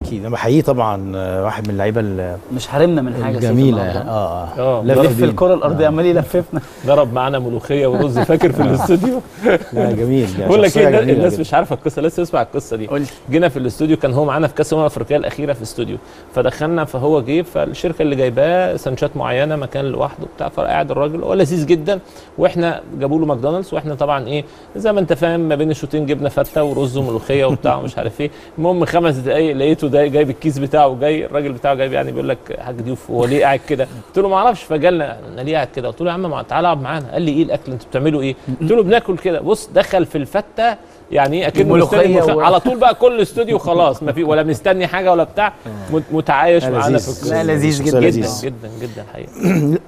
اكيد انا بحييه طبعا آه، واحد من اللعيبه ال- مش حارمنا من حاجه سيف الجميله النهاردة. اه اه اه لا ضرب لف بين. الكره الارضيه عمال يلففنا ضرب معانا ملوخيه ورز فاكر في الاستوديو لا جميل يعني بقول لك شخصية ايه الناس- جميلة الناس جدا. مش عارفه القصه لسه اسمع القصه دي قول لي. جينا في الاستوديو كان هو معانا في كاس الامم الافريقيه الاخيره في الاستوديو فدخلنا فهو جه فالشركه اللي جايباه سانشات معينه مكان لوحده بتاع فقاعد الراجل هو لذيذ جدا واحنا جابوا له ماكدونالدز واحنا طبعا ايه زي ما انت فاهم ما بين الشوطين جبنا فته ورز وملوخيه وبتاع ومش عارف ايه المهم خمس دقائق لقيته ده جايب الكيس بتاعه وجاي الراجل بتاعه جايب يعني بيقول لك حاج ضيوف هو ليه قاعد كده قلت له ما اعرفش فجالنا انا ليه قاعد كده قلت له يا عم ما تعالى اقعد معانا قال لي ايه الاكل انتوا بتعملوا ايه قلت له بناكل كده بص دخل في الفته يعني ايه اكنه ملوخية مستني ملوخية. و- على طول بقى كل استوديو خلاص ما في ولا مستني حاجه ولا بتاع مت- متعايش لا، معانا لذيذ. في لا، القصة. لذيذ شخصية جدا. جدا لذيذ. جدا جدا الحقيقه